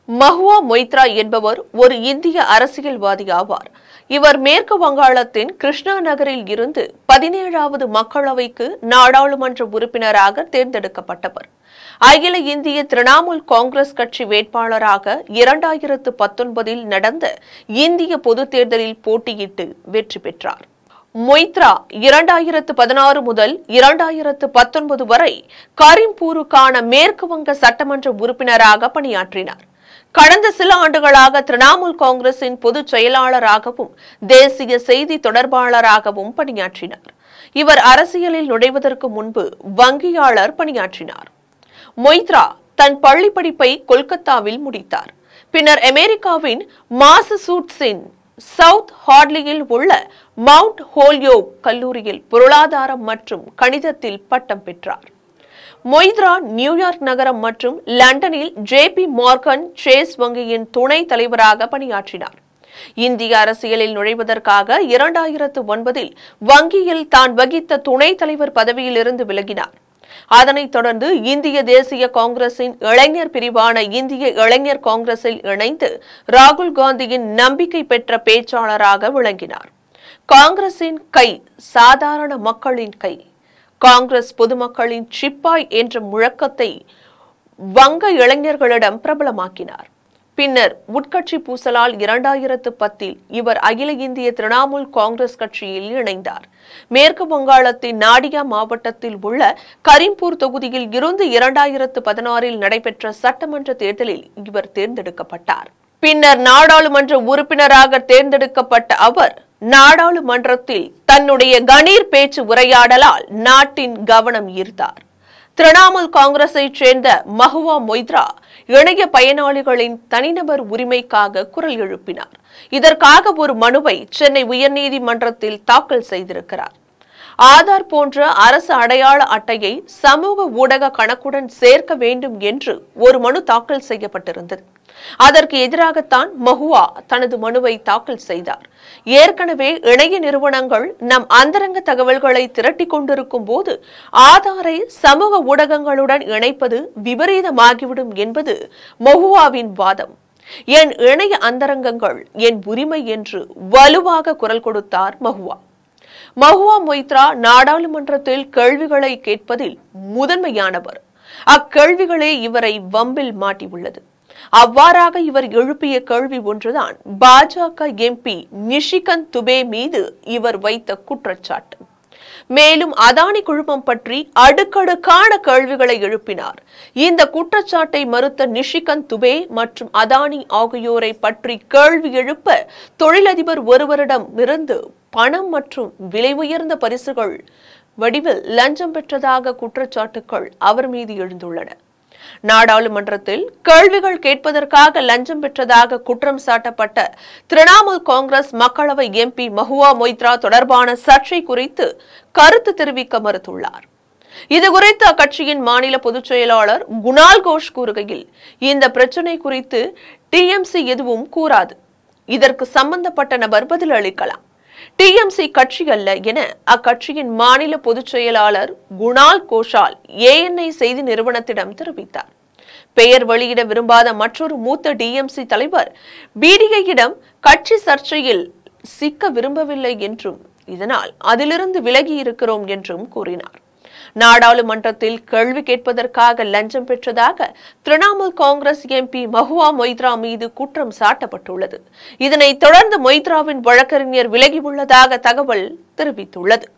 மஹுவா மொய்த்ரா என்பவர் ஒரு இந்திய அரசியல்வாதி ஆவார் இவர் மேற்கு வங்காளத்தின் கிருஷ்ணா நகரில் இருந்து பதினேழாவது மக்களவைக்கு நாடாளுமன்ற உறுப்பினராக தேர்ந்தெடுக்கப்பட்டவர் அகில இந்திய திரிணாமுல் காங்கிரஸ் கட்சி வேட்பாளராக இரண்டாயிரத்து பத்தொன்பதில் நடந்த இந்திய பொதுத் தேர்தலில் போட்டியிட்டு வெற்றி பெற்றார் மொய்த்ரா இரண்டாயிரத்து பதினாறு முதல் இரண்டாயிரத்து பத்தொன்பது வரை கரீம்பூருக்கான மேற்கு வங்க சட்டமன்ற உறுப்பினராக பணியாற்றினார் கடந்த சில ஆண்டுகளாக திரிணாமுல் காங்கிரசின் பொதுச் செயலாளராகவும் தேசிய செய்தி தொடர்பாளராகவும் பணியாற்றினார் இவர் அரசியலில் நுழைவதற்கு முன்பு வங்கியாளர் பணியாற்றினார் மொய்த்ரா தன் பள்ளி படிப்பை கொல்கத்தாவில் முடித்தார் பின்னர் அமெரிக்காவின் மாசசூட்ஸின் சவுத் ஹார்ட்லியில் உள்ள மவுண்ட் ஹோல்யோக் கல்லூரியில் பொருளாதாரம் மற்றும் கணிதத்தில் பட்டம் பெற்றார் மொய்த்ரா நியூயார்க் நகரம் மற்றும் லண்டனில் ஜேபி மார்கன் சேஸ் வங்கியின் துணை தலைவராக பணியாற்றினார் இந்திய அரசியலில் நுழைவதற்காக இரண்டாயிரத்து ஒன்பதில் வங்கியில் தான் வகித்த துணைத் தலைவர் பதவியிலிருந்து விலகினார் அதனைத் தொடர்ந்து இந்திய தேசிய காங்கிரசின் இளைஞர் பிரிவான இந்திய இளைஞர் காங்கிரஸில் இணைந்து ராகுல் காந்தியின் நம்பிக்கை பெற்ற பேச்சாளராக விளங்கினார் காங்கிரசின் கை சாதாரண மக்களின் கை காங்கிரஸ் பொதுமக்களின் சிப்பாய் என்ற முழக்கத்தை வங்க இளைஞர்களிடம் பிரபலமாக்கினார் பின்னர் உட்கட்சி பூசலால் இரண்டாயிரத்து பத்தில் இவர் அகில இந்திய திரிணாமுல் காங்கிரஸ் கட்சியில் இணைந்தார் மேற்கு வங்காளத்தின் நாடியா மாவட்டத்தில் உள்ள கரீம்பூர் தொகுதியில் இருந்து இரண்டாயிரத்து பதினாறில் நடைபெற்ற சட்டமன்ற தேர்தலில் இவர் தேர்ந்தெடுக்கப்பட்டார் பின்னர் நாடாளுமன்ற உறுப்பினராக தேர்ந்தெடுக்கப்பட்ட அவர் நாடாளுமன்றத்தில் தன்னுடைய கணீர் பேச்சு உரையாடலால் நாட்டின் கவனம் ஈர்த்தார் திரிணாமுல் காங்கிரஸைச் சேர்ந்த மஹுவா மொய்த்ரா இணைய பயனாளிகளின் தனிநபர் உரிமைக்காக குரல் எழுப்பினார் இதற்காக ஒரு மனுவை சென்னை உயர்நீதிமன்றத்தில் தாக்கல் செய்திருக்கிறார் ஆதார் போன்ற அரசு அடையாள அட்டையை சமூக ஊடக கணக்குடன் சேர்க்க வேண்டும் என்று ஒரு மனு தாக்கல் செய்யப்பட்டிருந்தது அதற்கு எதிராகத்தான் மஹுவா தனது மனுவை தாக்கல் செய்தார் ஏற்கனவே இணைய நிறுவனங்கள் நம் அந்தரங்க தகவல்களை திரட்டிக் கொண்டிருக்கும் போது ஆதாரை சமூக ஊடகங்களுடன் இணைப்பது விபரீதமாகிவிடும் என்பது மஹுவாவின் வாதம் என் இணைய அந்தரங்கங்கள் என் உரிமை என்று வலுவாக குரல் கொடுத்தார் மஹுவா மஹுவா மொய்த்ரா நாடாளுமன்றத்தில் கேள்விகளை கேட்பதில் முதன்மையானவர் அக்கேள்விகளே இவரை வம்பில் மாட்டியுள்ளது அவ்வாறாக இவர் எழுப்பிய கேள்வி ஒன்றுதான் பாஜக எம்பி நிஷிகந்த் துபே மீது இவர் வைத்த குற்றச்சாட்டு மேலும் அதானி குழுமம் பற்றி அடுக்கடுக்கான கேள்விகளை எழுப்பினார் இந்த குற்றச்சாட்டை மறுத்த நிஷிகந்த் துபே மற்றும் அதானி ஆகியோரை பற்றி கேள்வி எழுப்ப தொழிலதிபர் ஒருவரிடம் இருந்து பணம் மற்றும் விலை உயர்ந்த பரிசுகள் வடிவில் லஞ்சம் பெற்றதாக குற்றச்சாட்டுகள் அவர் மீது எழுந்துள்ளன நாடாளுமன்றத்தில் கேள்விகள் கேட்பதற்காக லஞ்சம் பெற்றதாக குற்றம் சாட்டப்பட்ட திரிணாமுல் காங்கிரஸ் மக்களவை எம்பி மஹுவா மொய்த்ரா தொடர்பான சர்ச்சை குறித்து கருத்து தெரிவிக்க மறுத்துள்ளார் இதுகுறித்து அக்கட்சியின் மாநில பொதுச் செயலாளர் குணால் கோஷ் கூறுகையில் இந்த பிரச்சினை குறித்து டிஎம்சி எதுவும் கூறாது இதற்கு சம்பந்தப்பட்ட நபர் பதிலளிக்கலாம் டிஎம்சி கட்சி அல்ல என அக்கட்சியின் மாநில பொதுச் செயலாளர் குணால் கோஷால் ஏஎன்ஐ செய்தி நிறுவனத்திடம் தெரிவித்தார் பெயர் வெளியிட விரும்பாத மற்றொரு மூத்த டிஎம்சி தலைவர் பிடிஐயிடம் கட்சி சர்ச்சையில் சிக்க விரும்பவில்லை என்றும் இதனால் அதிலிருந்து விலகி இருக்கிறோம் என்றும் கூறினார் நாடாளுமன்றத்தில் கேள்வி கேட்பதற்காக லஞ்சம் பெற்றதாக திரிணாமுல் காங்கிரஸ் எம்பி மஹுவா மொய்த்ரா மீது குற்றம் சாட்டப்பட்டுள்ளது இதனைத் தொடர்ந்து மொய்த்ராவின் வழக்கறிஞர் விலகியுள்ளதாக தகவல் தெரிவித்துள்ளது